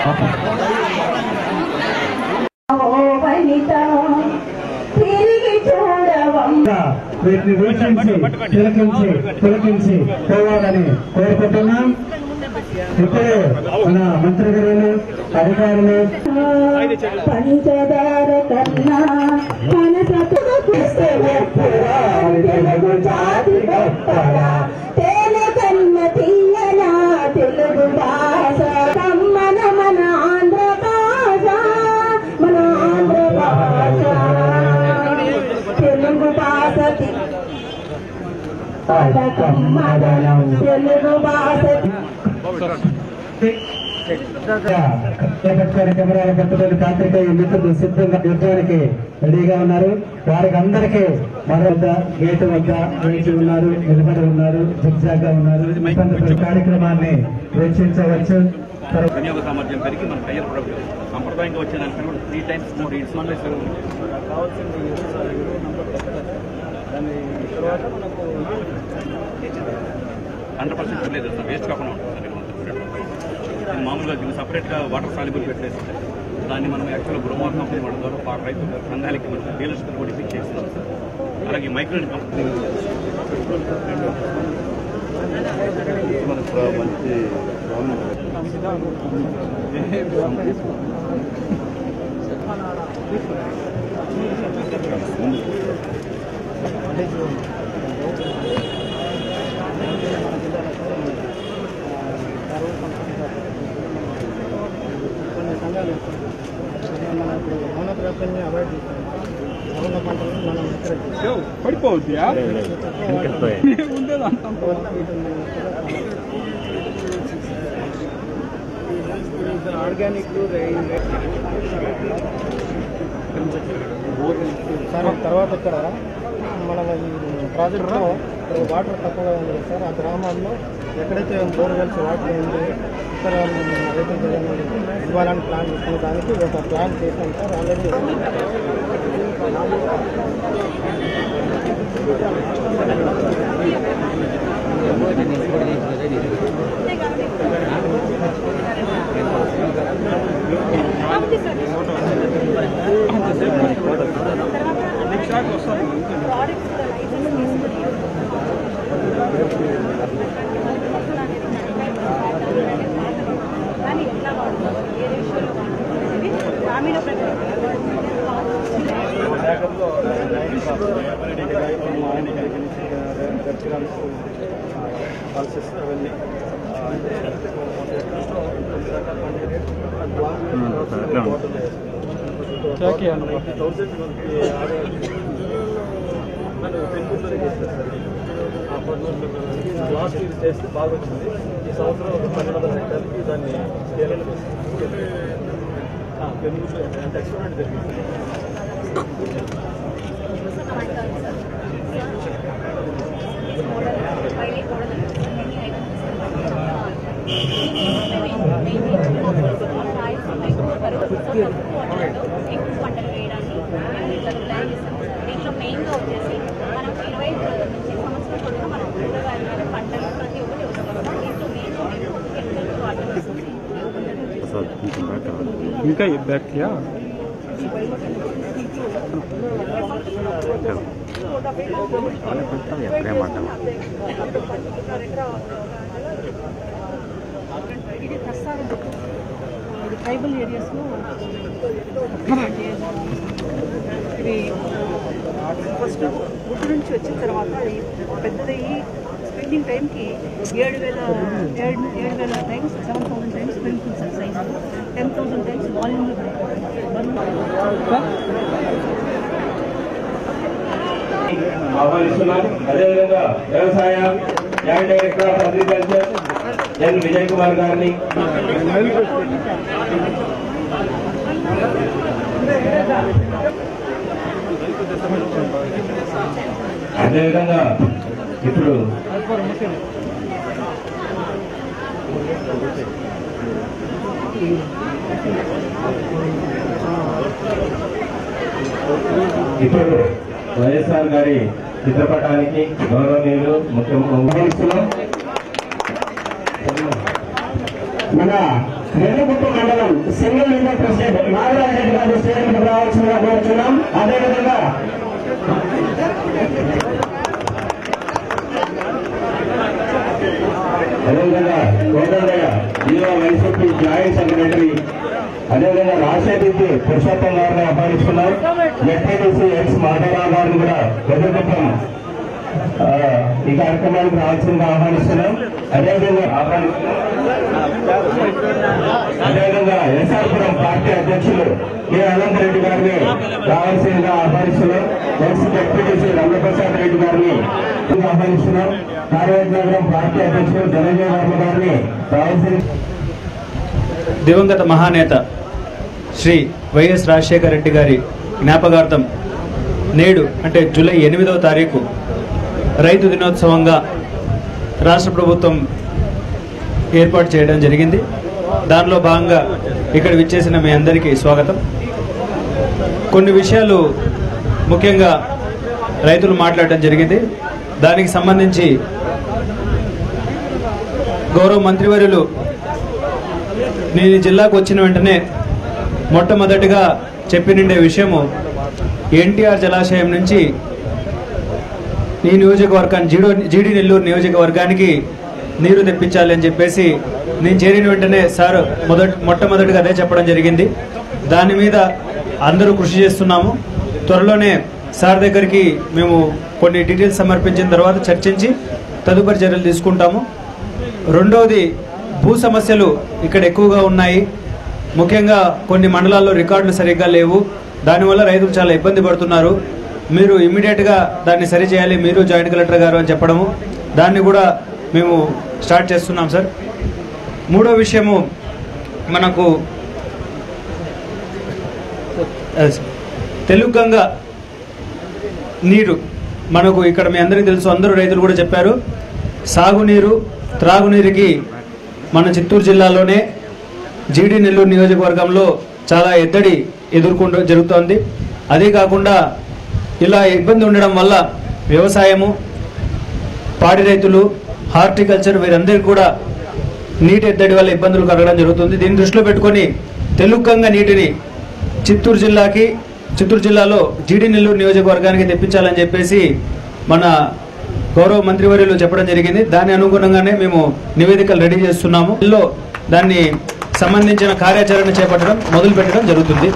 తిరిగి చూడవమ్మ వీటిని వీక్షించి తిలకించి తిలకించి పోవాలని కోరుకుంటున్నాం ఇప్పుడే మన మంత్రి గారు అధికారులు పంచదార కన్నా మనసకు పుస్తే ఎప్పుడా తెలుగు జాతి గొప్పరా తేనె కన్న తీయనా తెలుగు భాష కమ్మన మన ఆంధ్ర భాష మన ఆంధ్ర భాష తెలుగు భాష తి- కమ్మదనం తెలుగు భాష చేపట్టుకొని కెమెరాలు పట్టుకొని కార్తీకేయ మిత్రులు సిద్ధంగా యుద్ధానికి రెడీగా ఉన్నారు వారికి అందరికీ మరో వద్ద గేటు వద్ద వేచి ఉన్నారు నిలబడి ఉన్నారు జిగ్జాగ్గా ఉన్నారు ఇబ్బంది కార్యక్రమాన్ని వీక్షించవచ్చు తర్వాత వినియోగ సామర్థ్యం పెరిగి మన టైర్ ప్రొడక్ట్ సంప్రదాయంగా వచ్చే దానికన్నా కూడా three times more it's one hundred percent లేదు సార్ వేస్ట్ కాకుండా ఉంటుంది సార్ ఇది ఇది మామూలుగా దీన్ని సపరేట్గా వాటర్ సాల్యుబుల్ పెట్టేసి దాన్ని మనం యాక్చువల్గా బ్రోమా కంపెనీ వాళ్ళ ద్వారా పా- రైతు సంఘాలకి మనం డీలర్స్కి కూడా ఇప్పించి చేస్తున్నాం సార్ అలాగే మైక్రో కంపెనీ కొన్ని సంఘాలు మనం ఇప్పుడు మౌనద్రవ్యాన్ని అవాయిడ్ చేస్తాం మౌన పంటలను మనం ఎక్కడ పడిపోవద్దా ఆర్గానిక్ సార్ తర్వాత ఇక్కడ మన ఈ ప్రాజెక్ట్లో ఇక్కడ వాటర్ తక్కువగా ఉంది కదా సార్ ఆ గ్రామాల్లో ఎక్కడైతే బోర్వెల్స్ వాటర్ ఉంది ఇక్కడ రైతులు ఇవ్వాలని ప్లాన్ చేసుకునే దానికి ఒక ప్లాన్ చేశాం సార్ ఆల్రెడీ గ్రామీణ ప్రజలు పల్సెస్ అవన్నీ థౌసండ్ మనకి పెన్కుంటూనే చేస్తారు సార్ ఆ పన్ను లాస్ట్ ఇయర్ చేస్తే బాగా వచ్చింది ఈ సంవత్సరం ఒక పన్నెండు వందల హెక్టార్లకి దాన్ని ఏలలు పెన్కుంటూ అంటే ఎక్స్పెరిమెంట్ జరిగింది ఎక్కువ పంటలు వేయడానికి ఇట్లా ప్లాన్ చేస్తాం దీంట్లో మెయిన్గా వచ్చేసి మనం ఇరవై ఐదు రోజుల నుంచి సంవత్సరం పొడవునా మనం కూరగాయల మీద పంటలు ప్రతి ఒక్కటి వస్తాం దీంట్లో మెయిన్ కెమికల్స్ వాటర్ ఇంకా బ్యాక్యా ఇది ప్రస్తుతం ఇది ట్రైబల్ ఏరియాస్లో ఇది ఫస్ట్ గుడ్డు నుంచి వచ్చిన తర్వాత అది పెద్దదయ్యి స్పెండింగ్ టైంకి ఏడు వేల ఏడు ఏడు వేల టైమ్స్ సెవెన్ థౌసండ్ టైమ్స్ పెరుగుతుంది sir size ten thousand times వాల్యూమ్లో ఆహ్వానిస్తున్నాం అదేవిధంగా వ్యవసాయ joint director of agriculture N Vijay Kumar గారిని అదేవిధంగా ఇప్పుడు ఇప్పుడు వైఎస్ఆర్ గారి చిత్రపటానికి గౌరవనీయులు ముఖ్యమంత్రి మన వెలుగుట్టు మండలం single window president Nagaraja Reddy గారు స్టేడియంకి రావాల్సిందిగా కోరుతున్నాం అదేవిధంగా అదేవిధంగా కోదండయ్య ఈరో వైసీపీ జాయింట్ సెక్రటరీ అదేవిధంగా రాజశేఖర్ పురుషోత్తం గారిని ఆహ్వానిస్తున్నారు ఎస్ఐటీసీ ఎక్స్ మాధవరావు గారిని కూడా వెదురుకుప్పం ఆ, ఈ కార్యక్రమానికి రావాల్సిందిగా ఆహ్వానిస్తున్నాం అదేవిధంగా ఆహ్వానిస్తున్నాం అదేవిధంగా ఎస్ఆర్పురం పార్టీ అధ్యక్షులు కె అనంత రెడ్డి గారిని రావాల్సిందిగా ఆహ్వానిస్తున్నాం ఎక్స్ డిప్యూటీసీ రమణప్రసాద్ రెడ్డి గారిని ఆహ్వానిస్తున్నాం కార్యనగరం పార్టీ అధ్యక్షులు ధనంజయ వర్మ గారిని రావాల్సింది దివంగత మహానేత శ్రీ వైఎస్ రాజశేఖర రెడ్డి గారి జ్ఞాపకార్థం నేడు అంటే జూలై ఎనిమిదవ తారీఖు రైతు దినోత్సవంగా రాష్ట్ర ప్రభుత్వం ఏర్పాటు చేయడం జరిగింది దానిలో భాగంగా ఇక్కడ విచ్చేసిన మీ అందరికీ స్వాగతం కొన్ని విషయాలు ముఖ్యంగా రైతులు మాట్లాడడం జరిగింది దానికి సంబంధించి గౌరవ మంత్రివర్యులు నేను ఈ జిల్లాకు వచ్చిన వెంటనే మొట్టమొదటిగా చెప్పినుండే విషయము ఎన్టీఆర్ జలాశయం నుంచి ఈ నియోజకవర్గాన్ని జీడో జీడి నెల్లూరు నియోజకవర్గానికి నీరు తెప్పించాలి అని చెప్పేసి నేను చేరిన వెంటనే సార్ మొదటి మొట్టమొదటిగా అదే చెప్పడం జరిగింది దాని మీద అందరూ కృషి చేస్తున్నాము త్వరలోనే సార్ దగ్గరికి మేము కొన్ని డీటెయిల్స్ సమర్పించిన తర్వాత చర్చించి తదుపరి చర్యలు తీసుకుంటాము రెండవది భూ సమస్యలు ఇక్కడ ఎక్కువగా ఉన్నాయి ముఖ్యంగా కొన్ని మండలాల్లో రికార్డులు సరిగ్గా లేవు దానివల్ల రైతులు చాలా ఇబ్బంది పడుతున్నారు మీరు ఇమ్మీడియట్గా దాన్ని సరి చేయాలి మీరు జాయింట్ కలెక్టర్ గారు అని చెప్పడము దాన్ని కూడా మేము స్టార్ట్ చేస్తున్నాం సార్ మూడో విషయము మనకు ఎస్, తెలుగు గంగ నీరు మనకు ఇక్కడ మీ అందరికీ తెలుసు అందరూ రైతులు కూడా చెప్పారు సాగునీరు త్రాగునీరుకి మన చిత్తూరు జిల్లాలోనే జీడి నెల్లూరు నియోజకవర్గంలో చాలా ఎద్దడి ఎదుర్కొంటూ జరుగుతోంది అదే కాకుండా ఇలా ఇబ్బంది ఉండడం వల్ల వ్యవసాయము పాడి రైతులు హార్టికల్చర్ వీరందరికీ కూడా నీటి ఎద్దడి వల్ల ఇబ్బందులు కలగడం జరుగుతుంది దీన్ని దృష్టిలో పెట్టుకొని తెలుగుగంగ నీటిని చిత్తూరు జిల్లాకి చిత్తూరు జిల్లాలో జీడి నెల్లూరు నియోజకవర్గానికి తెప్పించాలని చెప్పేసి మన గౌరవ మంత్రివర్యులు చెప్పడం జరిగింది దాని అనుగుణంగానే మేము నివేదికలు రెడీ చేస్తున్నాము ఇందులో దాన్ని సంబంధించిన కార్యాచరణ చేపట్టడం మొదలు పెట్టడం జరుగుతుంది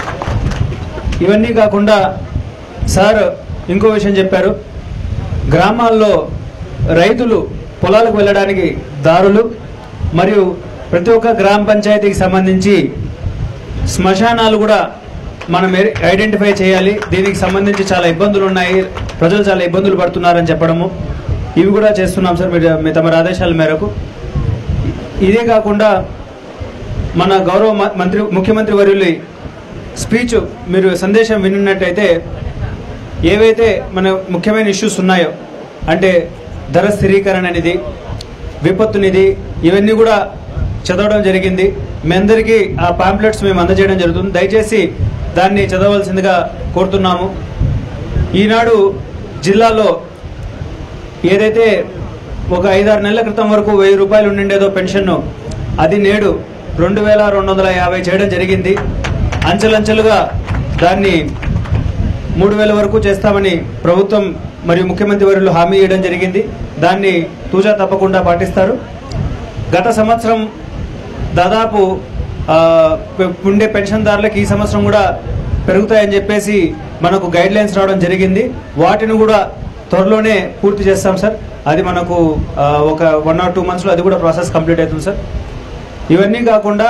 ఇవన్నీ కాకుండా సార్ ఇంకో విషయం చెప్పారు గ్రామాల్లో రైతులు పొలాలకు వెళ్ళడానికి దారులు మరియు ప్రతి ఒక్క గ్రామ పంచాయతీకి సంబంధించి శ్మశానాలు కూడా మనం ఏ- ఐడెంటిఫై చేయాలి దీనికి సంబంధించి చాలా ఇబ్బందులు ఉన్నాయి ప్రజలు చాలా ఇబ్బందులు పడుతున్నారని చెప్పడము ఇవి కూడా చేస్తున్నాం సార్ మీరు మీ తమ ఆదేశాల మేరకు ఇదే కాకుండా మన గౌరవ మ- మంత్రి ముఖ్యమంత్రి వర్యులు స్పీచ్ మీరు సందేశం విన్నట్టయితే ఏవైతే మన ముఖ్యమైన ఇష్యూస్ ఉన్నాయో అంటే ధర స్థిరీకరణ అనేది విపత్తు నిధి ఇవన్నీ కూడా చదవడం జరిగింది మీ అందరికీ ఆ పాంప్లెట్స్ మేము అందజేయడం జరుగుతుంది దయచేసి దాన్ని చదవలసిందిగా కోరుతున్నాము ఈనాడు జిల్లాలో ఏదైతే ఒక ఐదారు నెలల క్రితం వరకు వెయ్యి రూపాయలు ఉండిండేదో పెన్షన్ అది నేడు రెండు వేల రెండు వందల యాభై చేయడం జరిగింది అంచెలంచెలుగా దాన్ని మూడు వేల వరకు చేస్తామని ప్రభుత్వం మరియు ముఖ్యమంత్రి వర్యులు హామీ ఇవ్వడం జరిగింది దాన్ని తూచా తప్పకుండా పాటిస్తారు గత సంవత్సరం దాదాపు ఆ, పె- ఉండే పెన్షన్దారులకు ఈ సంవత్సరం కూడా పెరుగుతాయని చెప్పేసి మనకు గైడ్ లైన్స్ రావడం జరిగింది వాటిని కూడా త్వరలోనే పూర్తి చేస్తాం సార్ అది మనకు ఆ, ఒక వన్ ఆర్ టూ మంత్స్లో అది కూడా ప్రాసెస్ కంప్లీట్ అవుతుంది సార్ ఇవన్నీ కాకుండా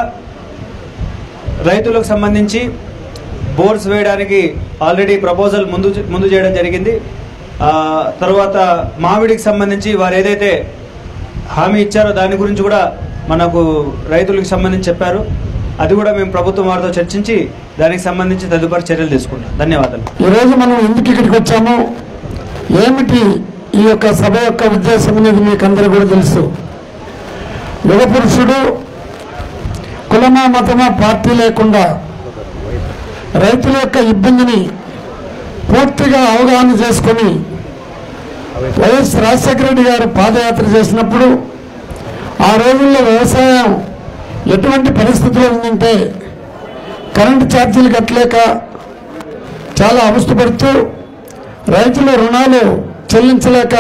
రైతులకు సంబంధించి బోర్స్ వేయడానికి ఆల్రెడీ ప్రపోజల్ ముందు ముందు చేయడం జరిగింది ఆ, తర్వాత మామిడికి సంబంధించి వారు ఏదైతే హామీ ఇచ్చారో దాని గురించి కూడా మనకు రైతులకు సంబంధించి చెప్పారు అది కూడా మేము ప్రభుత్వం వారితో చర్చించి దానికి సంబంధించి తదుపరి చర్యలు తీసుకుంటాం ధన్యవాదాలు ఈరోజు మనం ఎందుకు ఇక్కడికి వచ్చాము ఏమిటి ఈ యొక్క సభ యొక్క ఉద్దేశం అనేది మీకు అందరూ కూడా తెలుసు యుగ పురుషుడు కులమా మతమా పార్టీ లేకుండా రైతుల యొక్క ఇబ్బందిని పూర్తిగా అవగాహన చేసుకొని వైఎస్ రాజశేఖర రెడ్డి గారు పాదయాత్ర చేసినప్పుడు ఆ రోజుల్లో వ్యవసాయం ఎటువంటి పరిస్థితిలో ఉందంటే కరెంటు ఛార్జీలు కట్టలేక చాలా అవస్థపడుతూ రైతుల రుణాలు చెల్లించలేక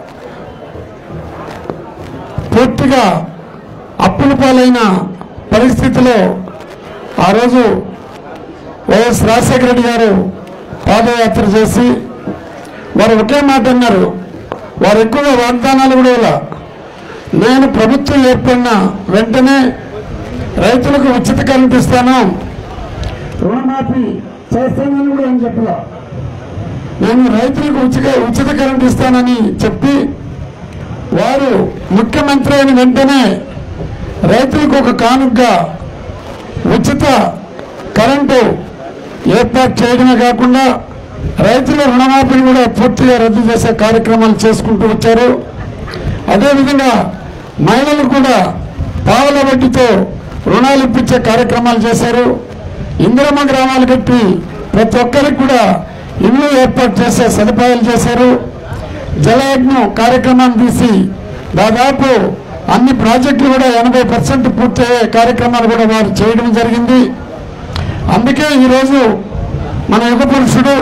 పూర్తిగా అప్పుల పాలైన పరిస్థితిలో ఆ రోజు వైఎస్ రాజశేఖర రెడ్డి గారు పాదయాత్ర చేసి వారు ఒకే మాట అన్నారు వారు ఎక్కువగా వాగ్దానాలు కూడా ఇలా నేను ప్రభుత్వం ఏర్పడిన వెంటనే రైతులకు ఉచిత కరెంట్ ఇస్తాను రుణమాఫీ చేస్తానని కూడా ఏం చెప్పలా నేను రైతులకు ఉచిత ఉచిత కరెంట్ ఇస్తానని చెప్పి వారు ముఖ్యమంత్రి అయిన వెంటనే రైతులకు ఒక కానుకగా ఉచిత కరెంటు ఏర్పాటు చేయడమే కాకుండా రైతుల రుణమాఫీని కూడా పూర్తిగా రద్దు చేసే కార్యక్రమాలు చేసుకుంటూ వచ్చారు అదేవిధంగా మహిళలకు కూడా పావుల వడ్డీతో రుణాలు ఇప్పించే కార్యక్రమాలు చేశారు ఇందిరమ్మ గ్రామాలు కట్టి ప్రతి ఒక్కరికి కూడా ఇల్లు ఏర్పాటు చేసే సదుపాయాలు చేశారు జలయజ్ఞం కార్యక్రమాన్ని తీసి దాదాపు అన్ని ప్రాజెక్టులు కూడా ఎనభై పర్సెంట్ పూర్తయ్యే కార్యక్రమాలు కూడా వారు చేయడం జరిగింది అందుకే ఈరోజు మన యుగ పురుషుడు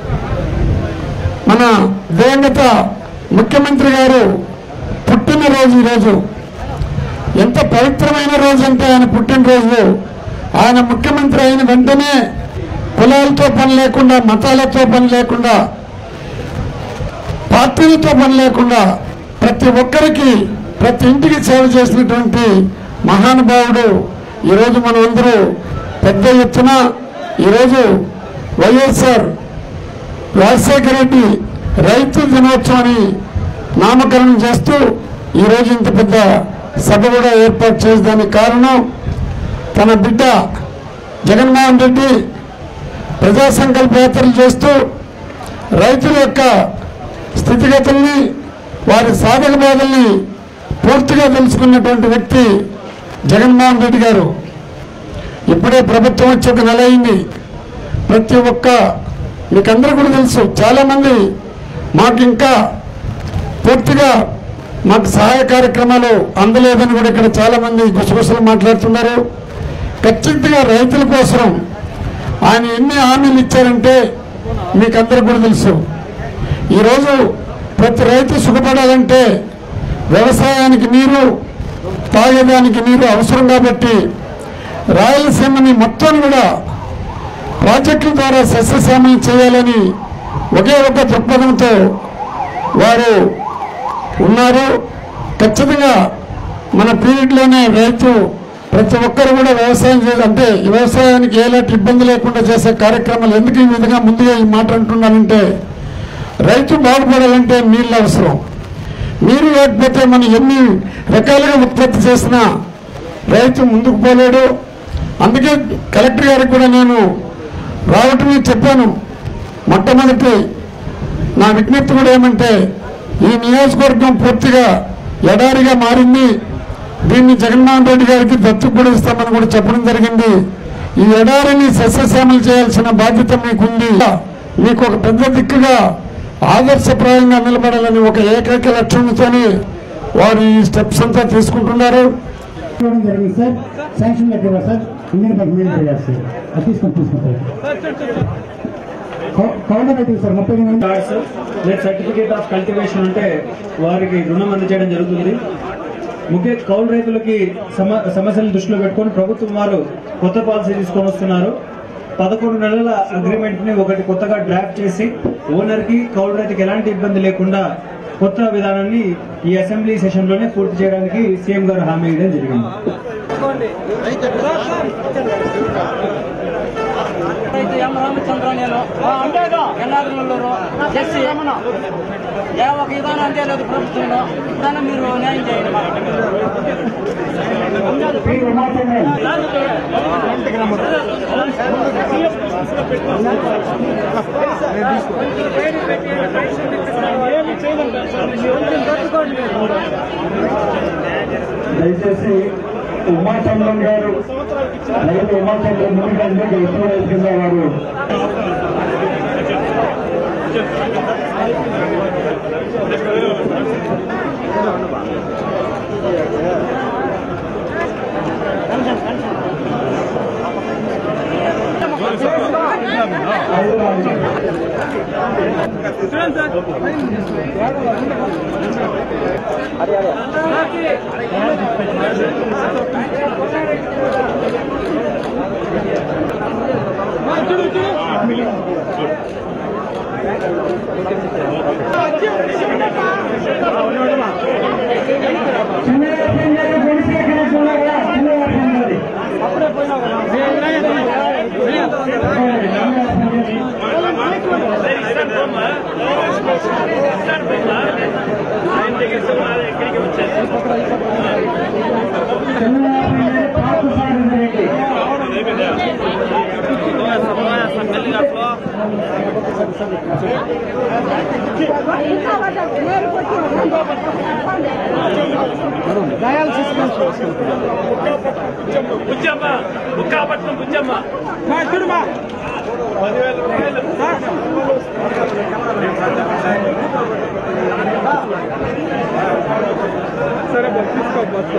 మన దివంగత ముఖ్యమంత్రి గారు పుట్టినరోజు ఈరోజు ఎంత పవిత్రమైన రోజు అంటే ఆయన పుట్టినరోజు ఆయన ముఖ్యమంత్రి అయిన వెంటనే కులాలతో పని లేకుండా మతాలతో పని లేకుండా పార్టీలతో పని లేకుండా ప్రతి ఒక్కరికి ప్రతి ఇంటికి సేవ చేసినటువంటి మహానుభావుడు ఈరోజు మనం అందరూ పెద్ద ఎత్తున ఈరోజు వైఎస్ఆర్ రాజశేఖర రెడ్డి రైతు దినోత్సవాన్ని నామకరణం చేస్తూ ఈరోజు ఇంత పెద్ద సభ కూడా ఏర్పాటు చేసేదానికి కారణం తన బిడ్డ జగన్మోహన్ రెడ్డి ప్రజా సంకల్ప యాత్రలు చేస్తూ రైతుల యొక్క స్థితిగతుల్ని వారి సాధక బాధల్ని పూర్తిగా తెలుసుకున్నటువంటి వ్యక్తి జగన్మోహన్ రెడ్డి గారు ఇప్పుడే ప్రభుత్వం వచ్చి ఒక నెల అయింది ప్రతి ఒక్క మీకందరూ కూడా తెలుసు చాలామంది మాకు ఇంకా పూర్తిగా మాకు సహాయ కార్యక్రమాలు అందలేదని కూడా ఇక్కడ చాలామంది గుసగుసలు మాట్లాడుతున్నారు ఖచ్చితంగా రైతుల కోసం ఆయన ఎన్ని హామీలు ఇచ్చారంటే మీకందరూ కూడా తెలుసు ఈరోజు ప్రతి రైతు సుఖపడాలంటే వ్యవసాయానికి నీరు తాగేదానికి నీరు అవసరం కాబట్టి రాయలసీమని మొత్తం కూడా ప్రాజెక్టుల ద్వారా సస్యశ్యామలం చేయాలని ఒకే ఒక దృక్పథంతో వారు ఉన్నారు ఖచ్చితంగా మన పీరియడ్లోనే రైతు ప్రతి ఒక్కరు కూడా వ్యవసాయం చేయాలి అంటే ఈ వ్యవసాయానికి ఎలాంటి ఇబ్బంది లేకుండా చేసే కార్యక్రమాలు ఎందుకు ఈ విధంగా ముందుగా ఈ మాట అంటున్నానంటే రైతు బాగుపడాలంటే నీళ్ళు అవసరం నీరు లేకపోతే మనం ఎన్ని రకాలుగా ఉత్పత్తి చేసినా రైతు ముందుకు పోలేడు అందుకే కలెక్టర్ గారికి కూడా నేను రావటమే చెప్పాను మొట్టమొదటి నా విజ్ఞప్తి కూడా ఏమంటే ఈ నియోజకవర్గం పూర్తిగా ఎడారిగా మారింది దీన్ని జగన్మోహన్ రెడ్డి గారికి దత్తు కూడా ఇస్తామని కూడా చెప్పడం జరిగింది ఈ ఎడారిని సస్యశ్యామలు చేయాల్సిన బాధ్యత మీకుంది మీకు ఒక పెద్ద దిక్కుగా ఆదర్శప్రాయంగా నిలబడాలని ఒక ఏకైక లక్ష్యంతోనే వారు ఈ స్టెప్స్ అంతా తీసుకుంటున్నారు ఇవ్వడం జరిగింది సార్ శాంక్షన్ లెటర్ ఇవ్వాలి సార్ ఇండియన్ గవర్నమెంట్ చేస్తారు అది తీసుకొని తీసుకుంటారు కౌంటర్ అయితే సార్ ముప్పై ఎనిమిది కార్డ్స్ లేదా సర్టిఫికేట్ ఆఫ్ కల్టివేషన్ అంటే వారికి రుణం అందజేయడం జరుగుతుంది ముఖ్య కౌలు రైతులకి సమ సమస్యలను దృష్టిలో పెట్టుకొని ప్రభుత్వం వారు కొత్త పాలసీ తీసుకొని వస్తున్నారు పదకొండు నెలల అగ్రిమెంట్ ని ఒకటి కొత్తగా డ్రాఫ్ట్ చేసి ఓనర్ కి కౌలు రైతుకి ఎలాంటి ఇబ్బంది లేకుండా కొత్త విధానాన్ని ఈ అసెంబ్లీ సెషన్ లోనే పూర్తి చేయడానికి సీఎం గారు హామీ ఇవ్వడం జరిగింది రైతు ఎం రామచంద్ర నేను ఎన్నాదులూరు చేసి ఏ ఒక విధానం అంతే లేదు ప్రభుత్వంలో దాన్ని మీరు న్యాయం చేయండి మాకు. దయచేసి ఉమాచంద్రం గారు రైతు ఉమాచంద్రం ముందుకంటే ఎక్కువ రైతు కింద వారు బుజ్జమ్మ బుక్కాపట్నం బుజ్జమ్మ సరే బస్ తీసుకో బస్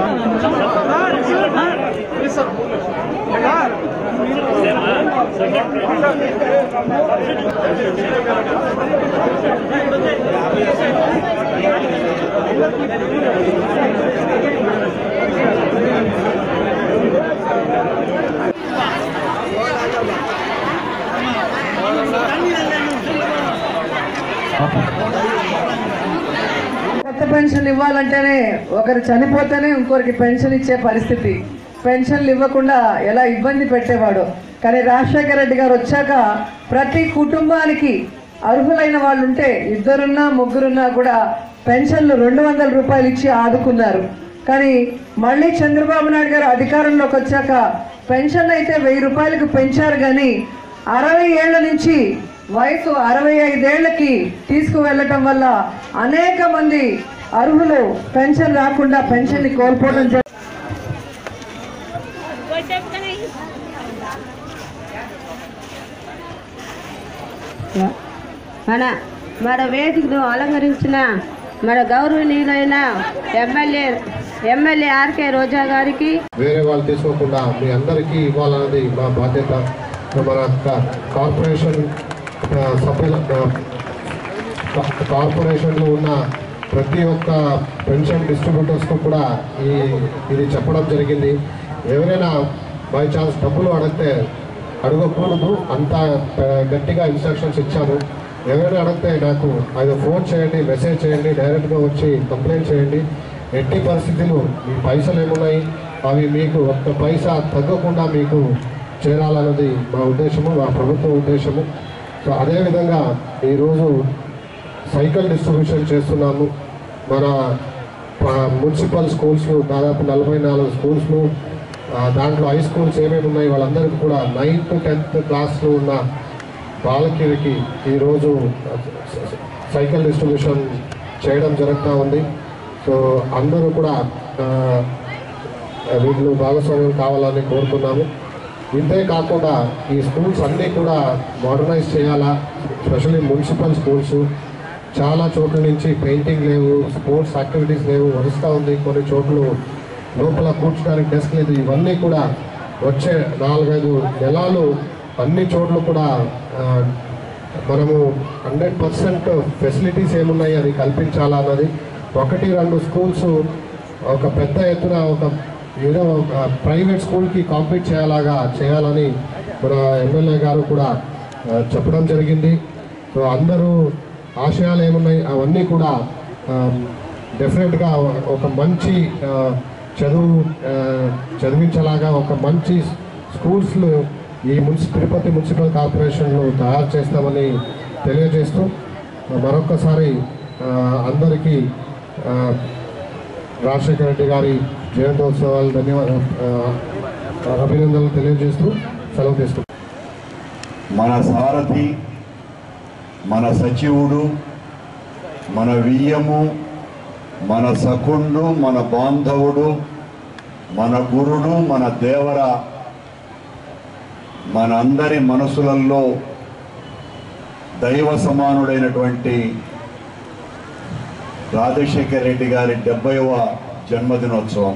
కొత్త పెన్షన్ ఇవ్వాలంటేనే ఒకరు చనిపోతేనే ఇంకొకరికి పెన్షన్ ఇచ్చే పరిస్థితి పెన్షన్లు ఇవ్వకుండా ఎలా ఇబ్బంది పెట్టేవాడు కానీ రాజశేఖర రెడ్డి గారు వచ్చాక ప్రతి కుటుంబానికి అర్హులైన వాళ్ళు ఉంటే ఇద్దరున్నా ముగ్గురున్నా కూడా పెన్షన్లు రెండు వందల రూపాయలు ఇచ్చి ఆదుకున్నారు కానీ మళ్ళీ చంద్రబాబు నాయుడు గారు అధికారంలోకి వచ్చాక పెన్షన్ అయితే వెయ్యి రూపాయలకు పెంచారు కానీ అరవై ఏళ్ల నుంచి వయసు అరవై ఐదేళ్లకి తీసుకువెళ్ళటం వల్ల అనేక మంది అర్హులు పెన్షన్ రాకుండా పెన్షన్ని కోల్పోవడం జరిగింది మన మన వేదికను అలంకరించిన మన గౌరవనీయులైన ఎమ్మెల్యే ఎమ్మెల్యే ఆర్కే రోజా గారికి వేరే వాళ్ళు తీసుకోకుండా మీ అందరికీ ఇవ్వాలన్నది మా బాధ్యత మన క- కార్పొరేషన్ ఆ, సభ్యుల ఆ, కా- కార్పొరేషన్లో ఉన్న ప్రతి ఒక్క పెన్షన్ డిస్ట్రిబ్యూటర్స్కు కూడా ఈ ఇది చెప్పడం జరిగింది ఎవరైనా బై ఛాన్స్ డబ్బులు అడిగితే అడగకూడదు అంత ఆ, గట్టిగా ఇన్స్ట్రక్షన్స్ ఇచ్చాము ఎవరైనా అడిగితే నాకు అది ఫోన్ చేయండి మెసేజ్ చేయండి డైరెక్ట్గా వచ్చి కంప్లైంట్ చేయండి ఎట్టి పరిస్థితులు మీ పైసలు ఏమున్నాయి అవి మీకు ఒక్క పైసా తగ్గకుండా మీకు చేరాలన్నది మా ఉద్దేశము మా ప్రభుత్వ ఉద్దేశము సో అదేవిధంగా ఈరోజు సైకిల్ డిస్ట్రిబ్యూషన్ చేస్తున్నాము మన ఆ, మున్సిపల్ స్కూల్స్లో దాదాపు నలభై నాలుగు స్కూల్స్లో ఆ, దాంట్లో హై స్కూల్స్ ఏమేమి ఉన్నాయి వాళ్ళందరికీ కూడా నైన్త్ టెన్త్ క్లాస్లో ఉన్న బాలకిరికి ఈరోజు సైకిల్ డిస్ట్రిబ్యూషన్ చేయడం జరుగుతూ ఉంది సో అందరూ కూడా ఆ, వీళ్ళు భాగస్వామ్యం కావాలని కోరుతున్నాము ఇంతే కాకుండా ఈ స్కూల్స్ అన్నీ కూడా మోడర్నైజ్ చేయాలా స్పెషల్లీ మున్సిపల్ స్కూల్స్ చాలా చోట్ల నుంచి పెయింటింగ్ లేవు స్పోర్ట్స్ యాక్టివిటీస్ లేవు వరుస్తూ ఉంది కొన్ని చోట్ల లోపల కూర్చోడానికి డెస్క్ లేదు ఇవన్నీ కూడా వచ్చే నాలుగైదు నెలలు అన్ని చోట్ల కూడా ఆ, మనము హండ్రెడ్ పర్సెంట్ ఫెసిలిటీస్ ఏమున్నాయి అది కల్పించాలా అన్నది ఒకటి రెండు స్కూల్స్ ఒక పెద్ద ఎత్తున ఒక ఏదో ఒక ప్రైవేట్ స్కూల్కి కాంపీట్ చేయాలాగా చేయాలని మన ఎమ్మెల్యే గారు కూడా ఆ, చెప్పడం జరిగింది సో అందరూ ఆశయాలు ఏమున్నాయి అవన్నీ కూడా డెఫినెట్గా ఒక మంచి ఆ, చదువు ఆ, చదివించేలాగా ఒక మంచి స్కూల్స్లో ఈ మున్సి తిరుపతి మున్సిపల్ కార్పొరేషన్లో తయారు చేస్తామని తెలియజేస్తూ మరొక్కసారి ఆ, అందరికీ ఆ, రాజశేఖర రెడ్డి గారి జయంతోత్సవాలు ధన్యవాదాలు అభినందనలు తెలియజేస్తూ సెలవు తీసుకుంటాం మన సారథి మన సచివుడు మన వియ్యము మన సఖుండు మన బాంధవుడు మన గురుడు మన దేవర మనందరి మనసులలో దైవ సమానుడైనటువంటి రాజశేఖర్ రెడ్డి గారి డెబ్బైవ జన్మదినోత్సవం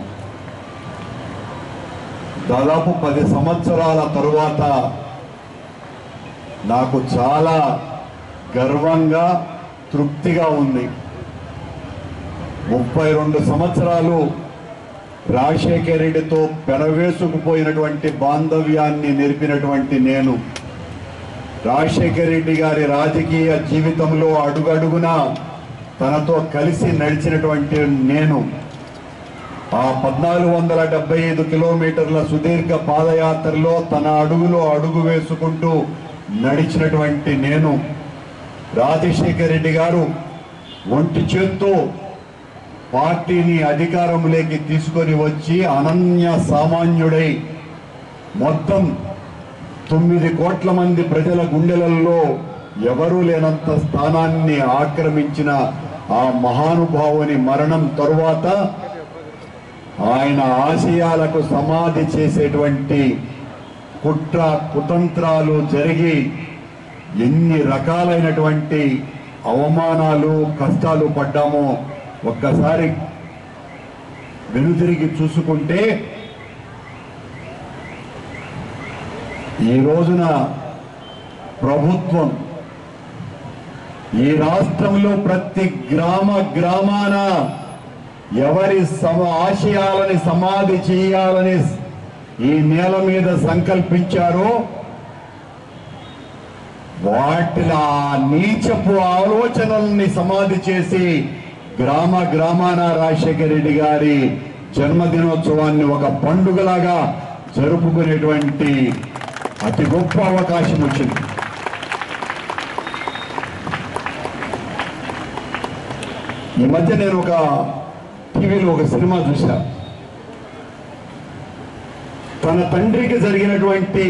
దాదాపు పది సంవత్సరాల తరువాత నాకు చాలా గర్వంగా తృప్తిగా ఉంది ముప్పై రెండు సంవత్సరాలు రాజశేఖర రెడ్డితో పెనవేసుకుపోయినటువంటి బాంధవ్యాన్ని నేర్పినటువంటి నేను రాజశేఖర రెడ్డి గారి రాజకీయ జీవితంలో అడుగడుగున తనతో కలిసి నడిచినటువంటి నేను ఆ పద్నాలుగు వందల డెబ్బై ఐదు కిలోమీటర్ల సుదీర్ఘ పాదయాత్రలో తన అడుగులో అడుగు వేసుకుంటూ నడిచినటువంటి నేను రాజశేఖర రెడ్డి గారు ఒంటి చేత్తో పార్టీని అధికారంలోకి తీసుకొని వచ్చి అనన్య సామాన్యుడై మొత్తం తొమ్మిది కోట్ల మంది ప్రజల గుండెలలో ఎవరూ లేనంత స్థానాన్ని ఆక్రమించిన ఆ మహానుభావుని మరణం తరువాత ఆయన ఆశయాలకు సమాధి చేసేటువంటి కుట్ర కుతంత్రాలు జరిగి ఎన్ని రకాలైనటువంటి అవమానాలు కష్టాలు పడ్డామో ఒక్కసారి వెనుతిరిగి చూసుకుంటే ఈ రోజున ప్రభుత్వం ఈ రాష్ట్రంలో ప్రతి గ్రామ గ్రామాన ఎవరి సమ ఆశయాలని సమాధి చేయాలని ఈ నేల మీద సంకల్పించారో వాటి ఆ నీచపు ఆలోచనల్ని సమాధి చేసి గ్రామ గ్రామాన రాజశేఖర రెడ్డి గారి జన్మదినోత్సవాన్ని ఒక పండుగలాగా జరుపుకునేటువంటి అతి గొప్ప అవకాశం వచ్చింది ఈ మధ్య నేను ఒక టీవీలో ఒక సినిమా చూసా తన తండ్రికి జరిగినటువంటి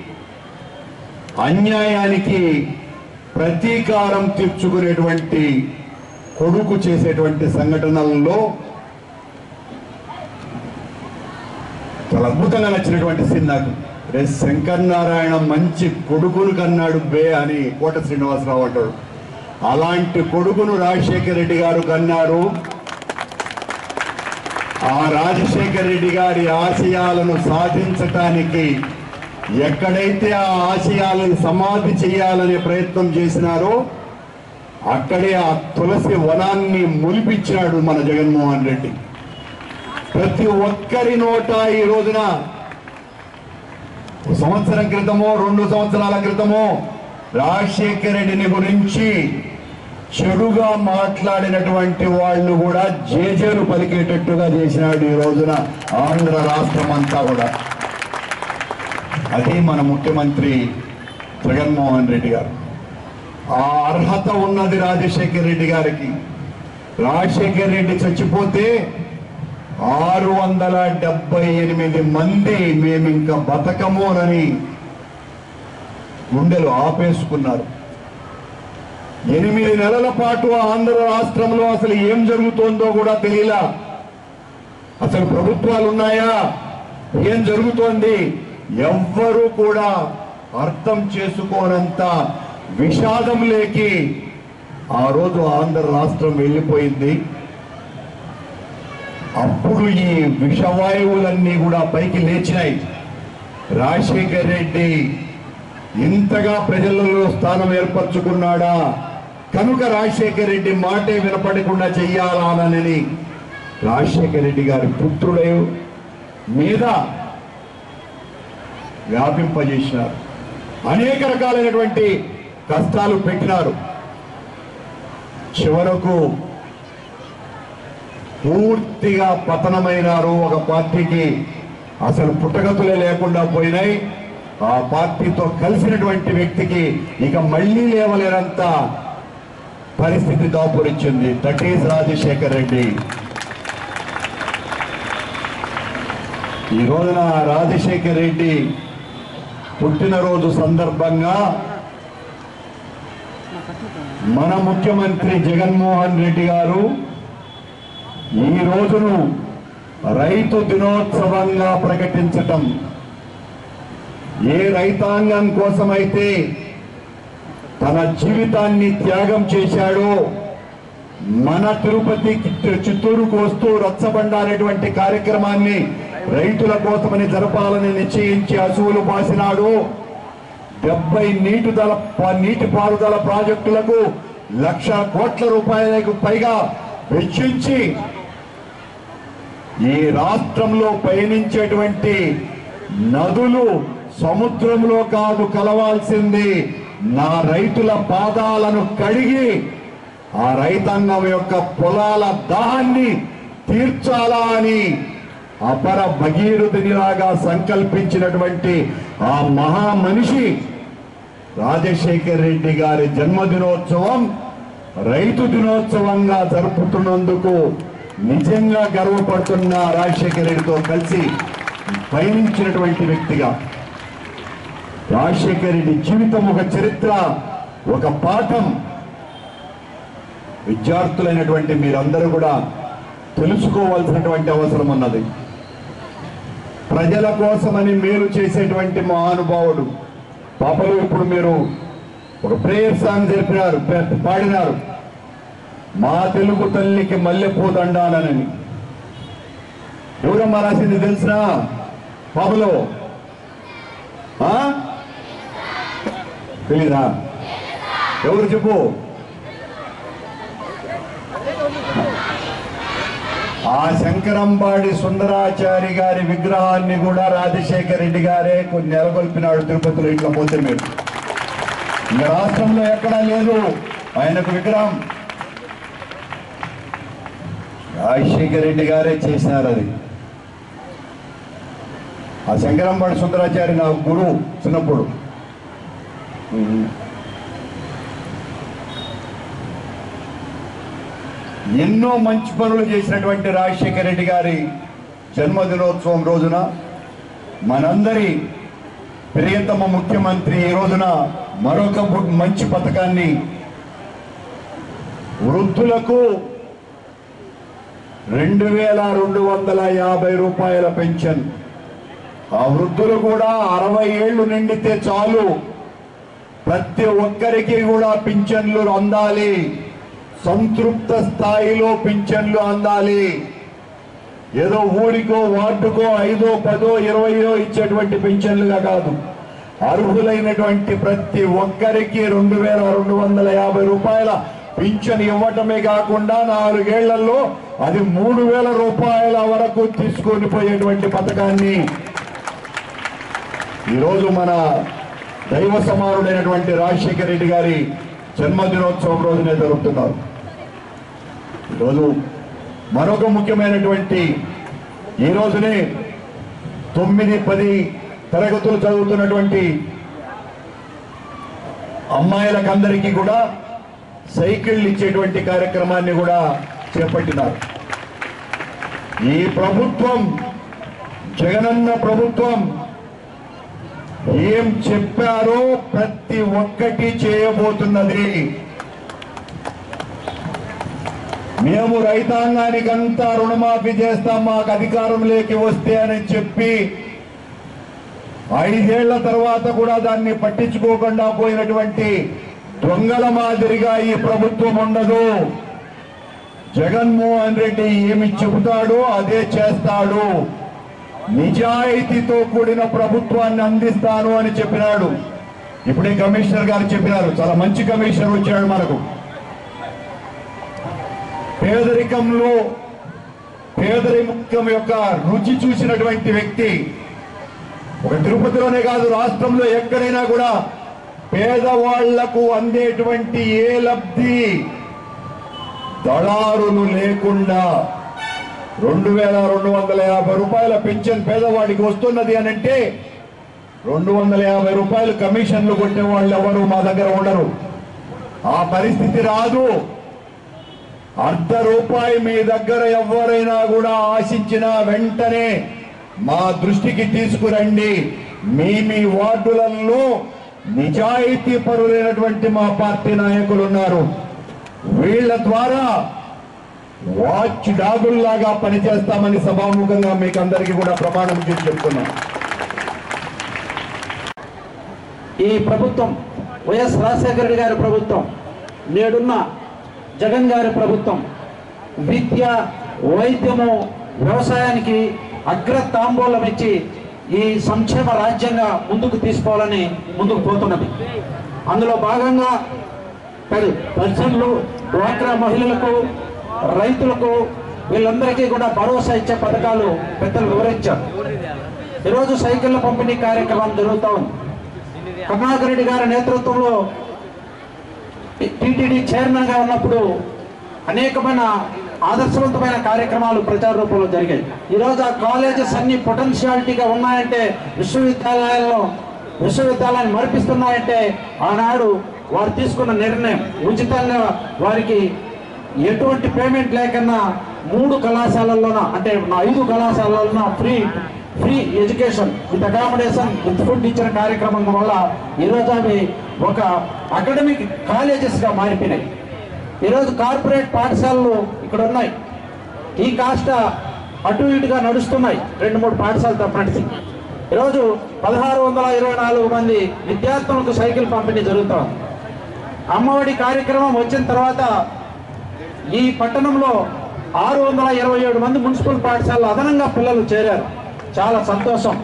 అన్యాయానికి ప్రతీకారం తీర్చుకునేటువంటి కొడుకు చేసేటువంటి సంఘటనల్లో చాలా అద్భుతంగా నచ్చినటువంటి సీన్ నాకు రే శంకర్ నారాయణ మంచి కొడుకును కన్నాడు బే అని కోట శ్రీనివాసరావు అంటాడు అలాంటి కొడుకును రాజశేఖర రెడ్డి గారు కన్నారు ఆ రాజశేఖర రెడ్డి గారి ఆశయాలను సాధించటానికి ఎక్కడైతే ఆ ఆశయాలను సమాధి చేయాలనే ప్రయత్నం చేసినారో అక్కడే ఆ తులసి వనాన్ని ములిపించాడు మన జగన్మోహన్ రెడ్డి ప్రతి ఒక్కరి నోట ఈ రోజున ఒక సంవత్సరం క్రితమో రెండు సంవత్సరాల క్రితమో రాజశేఖర రెడ్డిని గురించి చెడుగా మాట్లాడినటువంటి వాళ్ళు కూడా జేజేలు పలికేటట్టుగా చేసినాడు ఈ రోజున ఆంధ్ర రాష్ట్రం అంతా కూడా అది మన ముఖ్యమంత్రి జగన్మోహన్ రెడ్డి గారు ఆ అర్హత ఉన్నది రాజశేఖర రెడ్డి గారికి రాజశేఖర రెడ్డి చచ్చిపోతే ఆరు వందల డెబ్బై ఎనిమిది మంది మేము ఇంకా బతకమోనని గుండెలు ఆపేసుకున్నారు ఎనిమిది నెలల పాటు ఆంధ్ర రాష్ట్రంలో అసలు ఏం జరుగుతోందో కూడా తెలియలా అసలు ప్రభుత్వాలు ఉన్నాయా ఏం జరుగుతోంది ఎవ్వరూ కూడా అర్థం చేసుకోనంత విషాదంలోకి ఆ రోజు ఆంధ్ర రాష్ట్రం వెళ్ళిపోయింది అప్పుడు ఈ విషవాయువులన్నీ కూడా పైకి లేచినాయి రాజశేఖర్ రెడ్డి ఇంతగా ప్రజలలో స్థానం ఏర్పరచుకున్నాడా కనుక రాజశేఖర్ రెడ్డి మాటే వినపడకుండా చెయ్యాలనని రాజశేఖర రెడ్డి గారి పుత్రుడే మీద వ్యాపింపజేసినారు అనేక రకాలైనటువంటి కష్టాలు పెట్టినారు చివరకు పూర్తిగా పతనమైనారు ఒక పార్టీకి అసలు పుట్టగతులే లేకుండా పోయినాయి ఆ పార్టీతో కలిసినటువంటి వ్యక్తికి ఇక మళ్ళీ లేవలేనంత పరిస్థితి దాపురించింది దట్ ఈస్ రాజశేఖర్ రెడ్డి ఈ రోజున రాజశేఖర్ రెడ్డి పుట్టినరోజు సందర్భంగా మన ముఖ్యమంత్రి జగన్మోహన్ రెడ్డి గారు ఈ రోజును రైతు దినోత్సవంగా ప్రకటించటం ఏ రైతాంగం కోసమైతే తన జీవితాన్ని త్యాగం చేశాడో మన తిరుపతి చిత్తూరుకు వస్తూ రచ్చబండ అనేటువంటి కార్యక్రమాన్ని రైతుల కోసమని జరపాలని నిశ్చయించి అసువులు పాసినాడు డెబ్బై నీటిదల నీటి పారుదల ప్రాజెక్టులకు లక్ష కోట్ల రూపాయలకు పైగా వెచ్చించి ఈ రాష్ట్రంలో పయనించేటువంటి నదులు సముద్రంలో కాదు కలవాల్సింది నా రైతుల పాదాలను కడిగి ఆ రైతాంగం యొక్క పొలాల దాహాన్ని తీర్చాలా అని అపర భగీరథునిలాగా సంకల్పించినటువంటి ఆ మహా మనిషి రాజశేఖర్ రెడ్డి గారి జన్మదినోత్సవం రైతు దినోత్సవంగా జరుపుతున్నందుకు నిజంగా గర్వపడుతున్న రాజశేఖర్ రెడ్డితో కలిసి పయనించినటువంటి వ్యక్తిగా రాజశేఖర్ రెడ్డి జీవితం ఒక చరిత్ర ఒక పాఠం విద్యార్థులైనటువంటి మీరందరూ కూడా తెలుసుకోవాల్సినటువంటి అవసరం ఉన్నది ప్రజల కోసమని మేలు చేసేటువంటి మహానుభావుడు పాపలు ఇప్పుడు మీరు ఒక ప్రేయర్ సాంగ్ జరిపినారు పే- పాడినారు మా తెలుగు తల్లికి మల్లెపూదండానని ఎవరమ్మా రాసింది తెలిసినా పాపలు ఆ? తెలీదా ఎవరు చెప్పు ఆ శంకరంబాడి సుందరాచారి గారి విగ్రహాన్ని కూడా రాజశేఖర రెడ్డి గారే కొన్ని నెలకొల్పినాడు తిరుపతిలో ఇట్లా పోతే మీరు ఇంకా రాష్ట్రంలో ఎక్కడా లేదు ఆయనకు విగ్రహం రాజశేఖర రెడ్డి గారే చేసినారు అది ఆ శంకరంబాడి సుందరాచారి నా గురువు చిన్నప్పుడు ఎన్నో మంచి పనులు చేసినటువంటి రాజశేఖర రెడ్డి గారి జన్మదినోత్సవం రోజున మనందరి ప్రియతమ ముఖ్యమంత్రి ఈ రోజున మరొక ము- మంచి పథకాన్ని వృద్ధులకు రెండు వేల రెండు వందల యాభై రూపాయల పెన్షన్ ఆ వృద్ధులు కూడా అరవై ఏళ్ళు నిండితే చాలు ప్రతి ఒక్కరికి కూడా పింఛన్లు అందాలి సంతృప్త స్థాయిలో పింఛన్లు అందాలి ఏదో ఊరికో వార్డుకో ఐదో పదో ఇరవయో ఇచ్చేటువంటి పింఛన్లుగా కాదు అర్హులైనటువంటి ప్రతి ఒక్కరికి రెండు వేల రెండు వందల యాభై రూపాయల పింఛన్ ఇవ్వటమే కాకుండా నాలుగేళ్లలో అది మూడు వేల రూపాయల వరకు తీసుకొని పోయేటువంటి పథకాన్ని ఈరోజు మన దైవ సమానుడైనటువంటి రాజశేఖర రెడ్డి గారి జన్మదినోత్సవం రోజునే జరుపుతున్నారు ఈరోజు మరొక ముఖ్యమైనటువంటి ఈ రోజునే తొమ్మిది పది తరగతులు చదువుతున్నటువంటి అమ్మాయిలకు అందరికీ కూడా సైకిళ్ళు ఇచ్చేటువంటి కార్యక్రమాన్ని కూడా చేపట్టినారు ఈ ప్రభుత్వం జగనన్న ప్రభుత్వం ఏం చెప్పారో ప్రతి ఒక్కటి చేయబోతున్నది మేము రైతాంగానికంతా రుణమాఫీ చేస్తాం మాకు అధికారంలోకి వస్తే అని చెప్పి ఐదేళ్ల తర్వాత కూడా దాన్ని పట్టించుకోకుండా పోయినటువంటి దొంగల మాదిరిగా ఈ ప్రభుత్వం ఉండదు జగన్మోహన్ రెడ్డి ఏమి చెబుతాడో అదే చేస్తాడు నిజాయితీతో కూడిన ప్రభుత్వాన్ని అందిస్తాను అని చెప్పినాడు ఇప్పుడే కమిషనర్ గారు చెప్పినారు చాలా మంచి కమిషనర్ వచ్చాడు మనకు పేదరికంలో పేదరికం యొక్క రుచి చూసినటువంటి వ్యక్తి ఒక తిరుపతిలోనే కాదు రాష్ట్రంలో ఎక్కడైనా కూడా పేదవాళ్లకు అందేటువంటి ఏ లబ్ధి దళారులు లేకుండా రెండు వేల రెండు వందల యాభై రూపాయల పెన్షన్ పేదవాడికి వస్తున్నది అని అంటే రెండు వందల యాభై రూపాయలు కమిషన్లు కొట్టే వాళ్ళు ఎవరు మా దగ్గర ఉండరు ఆ పరిస్థితి రాదు అర్ధ రూపాయి మీ దగ్గర ఎవరైనా కూడా ఆశించినా వెంటనే మా దృష్టికి తీసుకురండి మీ మీ వార్డులలో నిజాయితీ పరులైనటువంటి మా పార్టీ నాయకులు ఉన్నారు వీళ్ళ ద్వారా వాచ్ డాగుల్లాగా పనిచేస్తామని సభాముఖంగా మీకు అందరికీ కూడా ప్రమాణం చేసి చెప్తున్నాం ఈ ప్రభుత్వం వైఎస్ రాజశేఖర రెడ్డి గారి ప్రభుత్వం నేడున్న జగన్ గారి ప్రభుత్వం విద్య వైద్యము వ్యవసాయానికి అగ్ర తాంబూలం ఇచ్చి ఈ సంక్షేమ రాజ్యంగా ముందుకు తీసుకోవాలని ముందుకు పోతున్నది అందులో భాగంగా పది పెన్షన్లు డ్వాక్రా మహిళలకు రైతులకు వీళ్ళందరికీ కూడా భరోసా ఇచ్చే పథకాలు పెద్దలు వివరించారు ఈరోజు సైకిళ్ల పంపిణీ కార్యక్రమం జరుగుతూ ఉంది కరుణాకర్ రెడ్డి గారి నేతృత్వంలో టీటీడీ చైర్మన్ గా ఉన్నప్పుడు అనేకమైన ఆదర్శవంతమైన కార్యక్రమాలు ప్రచార రూపంలో జరిగాయి ఈరోజు ఆ కాలేజెస్ అన్ని పొటెన్షియాలిటీగా ఉన్నాయంటే విశ్వవిద్యాలయాల్లో విశ్వవిద్యాలయాన్ని మరిపిస్తున్నాయంటే ఆనాడు వారు తీసుకున్న నిర్ణయం ఉచితంగా వారికి ఎటువంటి పేమెంట్ లేకన్నా మూడు కళాశాలల్లోన అంటే నా ఐదు కళాశాలలోన free free education with accommodation with food ఇచ్చిన కార్యక్రమం వల్ల ఈరోజు అవి ఒక అకాడమిక్ కాలేజెస్గా మారిపోయినాయి ఈరోజు కార్పొరేట్ పాఠశాలలు ఇక్కడ ఉన్నాయి ఈ కాస్త అటు ఇటుగా నడుస్తున్నాయి రెండు మూడు పాఠశాలలు తప్పనట్టు ఈరోజు పదహారు వందల ఇరవై నాలుగు మంది విద్యార్థులకు సైకిల్ పంపిణీ జరుగుతోంది అమ్మఒడి కార్యక్రమం వచ్చిన తర్వాత ఈ పట్టణంలో ఆరు వందల ఇరవై ఏడు మంది మున్సిపల్ పాఠశాలలో అదనంగా పిల్లలు చేరారు చాలా సంతోషం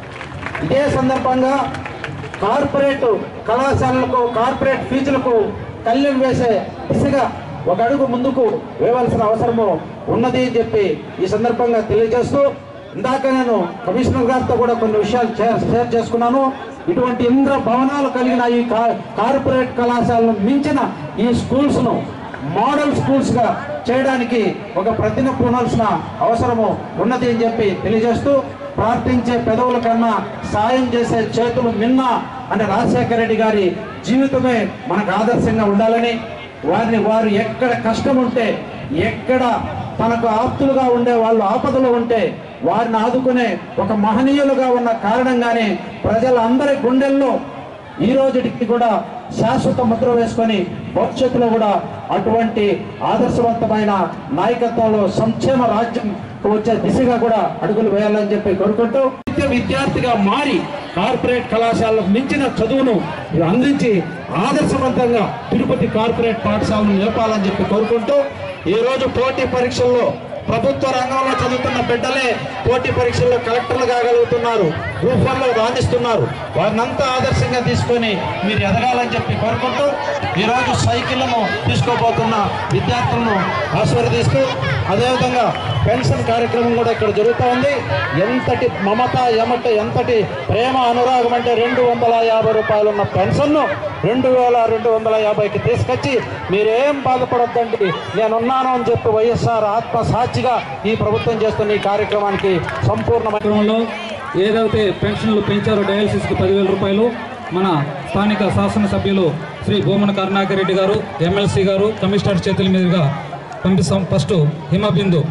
ఇదే సందర్భంగా కార్పొరేట్ కళాశాలలకు కార్పొరేట్ ఫీజులకు కళ్యం వేసే దిశగా ఒక అడుగు ముందుకు వేయవలసిన అవసరము ఉన్నది అని చెప్పి ఈ సందర్భంగా తెలియజేస్తూ ఇందాక నేను కమిషనర్ గారితో కూడా కొన్ని విషయాలు షేర్ షేర్ చేసుకున్నాను ఇటువంటి ఇంద్ర భవనాలు కలిగిన ఈ కా- కార్పొరేట్ కళాశాలను మించిన ఈ స్కూల్స్ ను మోడల్ స్కూల్స్ గా చేయడానికి ఒక ప్రతిన పూనాల్సిన అవసరము ఉన్నది అని చెప్పి తెలియజేస్తూ ప్రార్థించే పెదవుల కన్నా సాయం చేసే చేతులు మిన్న అంటే రాజశేఖర రెడ్డి గారి జీవితమే మనకు ఆదర్శంగా ఉండాలని వారిని వారు ఎక్కడ కష్టం ఉంటే ఎక్కడ తనకు ఆప్తులుగా ఉండే వాళ్ళు ఆపదలు ఉంటే వారిని ఆదుకునే ఒక మహనీయులుగా ఉన్న కారణంగానే ప్రజలందరి గుండెల్లో ఈ రోజుకి కూడా శాశ్వత ముద్ర వేసుకొని భవిష్యత్తులో కూడా అటువంటి ఆదర్శవంతమైన నాయకత్వంలో సంక్షేమ రాజ్యం వచ్చే దిశగా కూడా అడుగులు వేయాలని చెప్పి కోరుకుంటూ నిత్య విద్యార్థిగా మారి కార్పొరేట్ కళాశాలకు మించిన చదువును అందించి ఆదర్శవంతంగా తిరుపతి కార్పొరేట్ పాఠశాలను నిలపాలని చెప్పి కోరుకుంటూ ఈ రోజు పోటీ పరీక్షల్లో ప్రభుత్వ రంగంలో చదువుతున్న బిడ్డలే పోటీ పరీక్షల్లో కలెక్టర్లు కాగలుగుతున్నారు గ్రూప్ వన్ లో రాణిస్తున్నారు వారినంతా ఆదర్శంగా తీసుకొని మీరు ఎదగాలని చెప్పి కోరుకుంటూ ఈరోజు సైకిళ్లను తీసుకోబోతున్న విద్యార్థులను ఆశీర్వదిస్తూ అదేవిధంగా పెన్షన్ కార్యక్రమం కూడా ఇక్కడ జరుగుతూ ఉంది ఎంతటి మమత ఎమట ఎంతటి ప్రేమ అనురాగం అంటే రెండు వందల యాభై రూపాయలు ఉన్న పెన్షన్ను రెండు వేల రెండు వందల యాభైకి తీసుకొచ్చి మీరేం బాధపడొద్దండి నేనున్నాను అని చెప్పి వైఎస్ఆర్ ఆత్మ సాక్షిగా ఈ ప్రభుత్వం చేస్తున్న ఈ కార్యక్రమానికి సంపూర్ణమైన కార్యక్రమంలో ఏదైతే పెన్షన్లు పెంచారో డయాలసిస్కి పదివేల రూపాయలు మన స్థానిక శాసనసభ్యులు శ్రీ భూమన కరుణాకర్ రెడ్డి గారు ఎమ్మెల్సీ గారు కమిషనర్ చేతుల మీదుగా పంపిస్తాం ఫస్ట్ హిమబిందు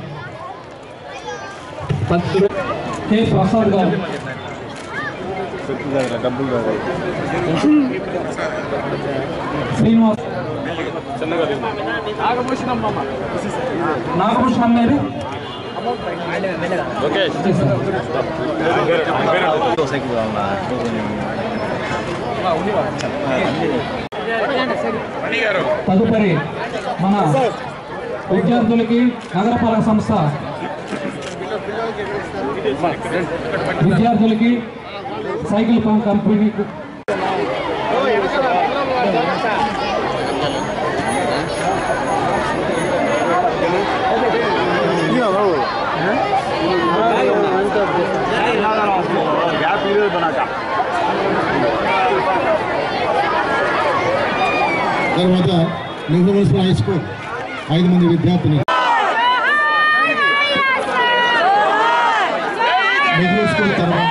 కె ప్రసాద్ గారు శ్రీనివాస్ నాగభూషణం అమ్మేది తదుపరి మన విద్యార్థులకి నగరపాలక సంస్థ విద్యార్థులకి సైకిల్ పం- కంపెనీ తర్వాత నెహ్రూ మున్సిపల్ హై స్కూల్ ఐదు మంది విద్యార్థిని నెహ్రూ స్కూల్ తర్వాత